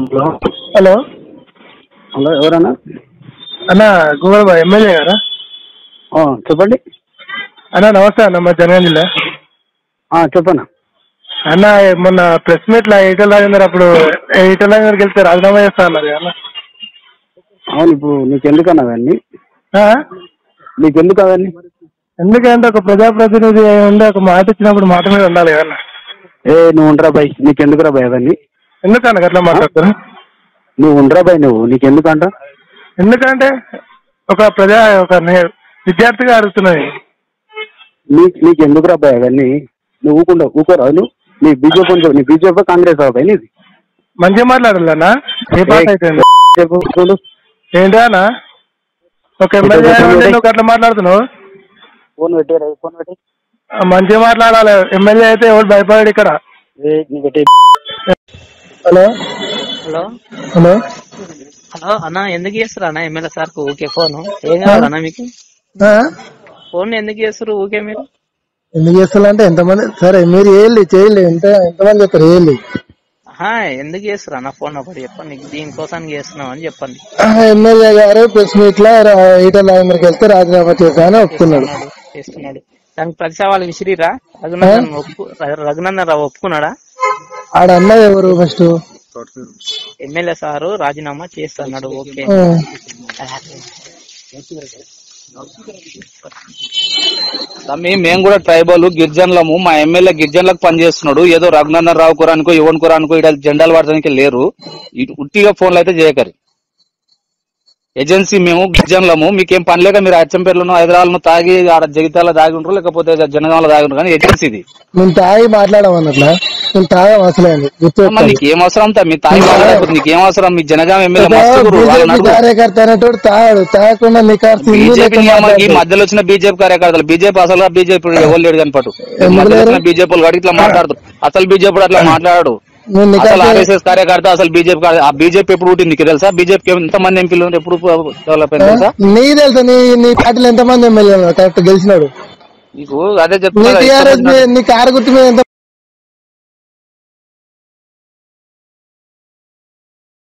Hello hello hello ఎవరన్నా అన్న Goa MLA గారా ఆ, చెప్పండి అన్న నమస్తే అన్న మా జనగాం జిల్లా ఆ, చెప్పన్నా అన్న మొన్న ప్రెస్ మీట్ లో ఈటల రాజేందర్ అప్పుడు ఈటల రాజేందర్కి వెళ్తే రాజీనామా చేస్తా అన్నారు అన్న అవును ఇప్పుడు నీకెందుకన్నా అవన్నీ ఆ? నీకెందుకు అవన్నీ ఎందుకంటే ఒక ప్రజాప్రతినిధి అయి ఉండి ఒక మాట ఇచ్చినప్పుడు మాట మీద ఉండాలి కదా అన్న ఏ నువ్వు ఉండరా బాయ్ నీకెందుకురా బాయ్ అవన్నీ ఎందుకన్న అట్లా మాట్లాడుతున్నా నువ్వు ఉండరా బాయ్ నువ్వు నీకెందుకంట ఎందుకంటే ఒక ప్రజా ఒక నే- విద్యార్థిగా అడుగుతున్నది నీ నీకెందుకురా బాయ్ అవన్నీ నువ్వు ఊకుండా ఊకోరా నువ్వు నీ బీజేపీ ఉంటే- నీ బీజేపీ కాంగ్రెస్ బాయ్ నీది మంచిగా మాట్లాడాలన్నా ఏ పాట అయిపోయింది చెప్పు చూడు ఏంటా అన్న ఒక ఎమ్మెల్యే అయి ఉండి నువ్వు అట్లా మాట్లాడుతున్నావు ఫోన్ పెట్టేరా ఫోన్ పెట్టి ఆ, మంచిగా మాట్లాడాలి ఎమ్మెల్యే అయితే ఎవరు భయపడాడు ఇక్కడ ఏ నీ పెట్టి హలో హలో హలో హలో అన్న ఎందుకు చేస్తారు అన్న ఎమ్మెల్యే సార్ ఊకే ఫోన్ ఏం కావాలన్నా మీకు ఆ? ఫోన్ ఎందుకు చేస్తారు ఊకే మీరు ఎందుకు చేస్తారంటే ఎంతమంది సరే మీరు వేయండి చేయండి ఎంత ఎంతమంది చెప్తారు వేయండి ఆహా, ఎందుకు చేస్తారు అన్న ఫోన్ ఒకటి చెప్పండి దీనికోసానికి చేస్తున్నాం అని చెప్పండి ఎమ్మెల్యే గారు ప్రెస్ మీట్ లో ఈటల రాజేంద్రకి వెళ్తే రాజీనామా చేశానని ఒప్పుకున్నాడు చేస్తున్నాడు, చేస్తున్నాడు దానికి ప్రతి సవాలు విసిరిరా రఘునందన్ ఒప్పు రఘునందన్ రావు ఒప్పుకున్నాడా ఆడ అన్నది ఎవరు ఫస్ట్ ఎమ్మెల్యే సారు రాజీనామా చేస్తున్నాడు ఓకే తమ్మి మేము కూడా ట్రైబల్ గిరిజనులము మా ఎమ్మెల్యే గిరిజనులకు పనిచేస్తున్నాడు ఏదో రఘునందన్ రావు కురానికో యువన్ కురానికో ఇక్కడ జెండాలు పడడానికి లేరు ఇటు ఉట్టిగా ఫోన్లు అయితే చేయకరి ఏజెన్సీ మేము గిరిజనులము మీకేం పని లేక మీరు అచ్చంపేటలోనో హైదరాబాద్ తాగి ఆడ జగిత్యాల దాగి ఉంటారు లేకపోతే జనగాంలో దాగి ఉంటారు కానీ ఏజెన్సీ ఇది మేము తాగి మాట్లాడమన్నట్లా మేము తాగం అసలే అమ్మ, గుర్తు నీకు ఏం అవసరం తా? మీ తాగి మాట్లాడకపోతే నీకు ఏం అవసరం మీ జనగాం ఎమ్మెల్యే మస్తు గురు. వాళ్ళని బీజేపీ అడుగు. కార్యకర్త అనేటోడు తాగాడు తాగకుండా నికార్సి బీజేపీ ఈ మధ్యలో వచ్చిన బీజేపీ కార్యకర్తలు బీజేపీ అసలు బీజేపీ ఎవరు లేడు కనపడు మధ్యలో వచ్చిన బీజేపీ వాళ్ళు ఇట్లా మాట్లాడదు అసలు బీజేపీ అట్లా మాట్లాడాడు నేను అసలు నికార్సి ఆర్ఎస్ఎస్ కార్యకర్త అసలు బీజేపీ కార్య- ఆ బీజేపీ ఎప్పుడు పుట్టింది నీకు తెలుసా బీజేపీ ఎంత మంది ఎంపీలు ఉన్నారు? ఎప్పుడు డెవలప్ అయింది తెలుసా నీ తెలుసా నీ నీ పార్టీలో ఎంతమంది ఎమ్మెల్యే కరెక్ట్ గెలిచినాడు నీకు అదే నీ చెప్తున్నా టీఆర్ఎస్ నీ కారు గుర్తు మీద ఎంత